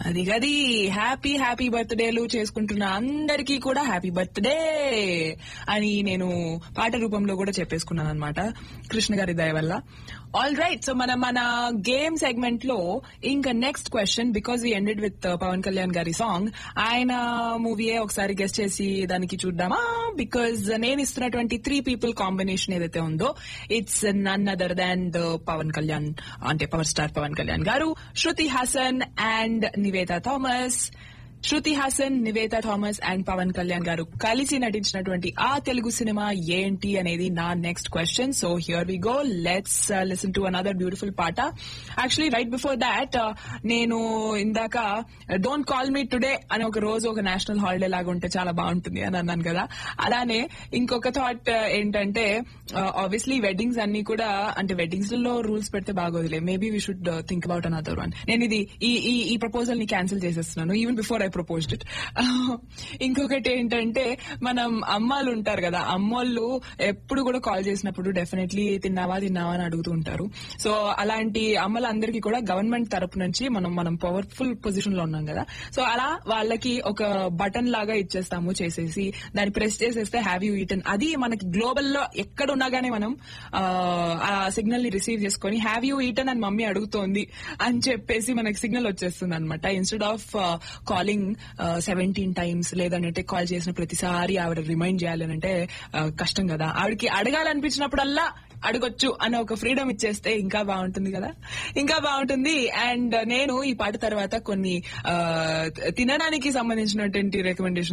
అది గది happy happy బర్త్డేలు చేసుకుంటున్న అందరికీ కూడా హ్యాపీ బర్త్డే అని నేను పాట రూపంలో కూడా చెప్పేసుకున్నాను అనమాట కృష్ణ గారి దయ వల్ల ఆల్ రైట్ సో మన మన గేమ్ సెగ్మెంట్ లో ఇంకా next question because we ended with Pavan Kalyan గారి సాంగ్ ఆయన మూవీయే ఒకసారి గెస్ట్ చేసి దానికి చూద్దామా బికాజ్ నేను ఇస్తున్నటువంటి త్రీ పీపుల్ కాంబినేషన్ ఏదైతే ఉందో it's none other than the Pavan Kalyan అంటే పవర్ స్టార్ పవన్ కళ్యాణ్ గారు Shruti Haasan and Niveda Thomas Shruti Haasan Niveda Thomas and Pavan Kalyan గారు కలిసి నటించినటువంటి ఆ తెలుగు సినిమా ఏంటి అనేది నా next question so here we go let's listen to another beautiful పాట యాక్చువల్లీ రైట్ బిఫోర్ దాట్ నేను ఇందాక డోంట్ కాల్ మీ టుడే అని ఒక రోజు ఒక నేషనల్ హాలిడే లాగా ఉంటే చాలా బాగుంటుంది అని అన్నాను కదా అలానే ఇంకొక థాట్ ఏంటంటే ఆబ్వియస్లీ వెడ్డింగ్స్ అన్ని కూడా అంటే వెడ్డింగ్స్ లో రూల్స్ పెడితే బాగోదులే maybe we should think about another one నేను ఇది ఈ ఈ ఈ ప్రపోజల్ ని క్యాన్సిల్ చేసేస్తున్నాను even before I proposed it ఇంకొకటి ఏంటంటే మనం అమ్మాలు ఉంటారు కదా అమ్మోళ్ళు ఎప్పుడు కూడా కాల్ చేసినప్పుడు డెఫినెట్లీ తిన్నావా తిన్నావా అని అడుగుతూ ఉంటారు సో అలాంటి అమ్మలందరికీ కూడా గవర్నమెంట్ తరపు నుంచి మనం మనం పవర్ఫుల్ పొజిషన్ లో ఉన్నాం కదా సో అలా వాళ్ళకి ఒక బటన్ లాగా ఇచ్చేస్తాము చేసేసి దాన్ని ప్రెస్ చేసేస్తే హ్యావ్ యూ ఈటన్ అది మనకి గ్లోబల్ లో ఎక్కడ ఉన్నా గానీ మనం ఆ, ఆ సిగ్నల్ ని రిసీవ్ చేసుకొని హ్యావ్ యూ ఈటన్ అని మమ్మీ అడుగుతోంది అని చెప్పేసి మనకి సిగ్నల్ వచ్చేస్తుంది అనమాట instead of calling seventeen times లేదంటే కాల్ చేసిన ప్రతిసారి ఆవిడ రిమైండ్ చేయాలి అంటే కష్టం కదా ఆవిడకి అడగాలనిపించినప్పుడల్లా అడగొచ్చు అనే ఒక ఫ్రీడమ్ ఇచ్చేస్తే ఇంకా బాగుంటుంది కదా ఇంకా బాగుంటుంది అండ్ నేను ఈ పాట తర్వాత కొన్ని ఆ, తినడానికి సంబంధించినటువంటి రికమెండేషన్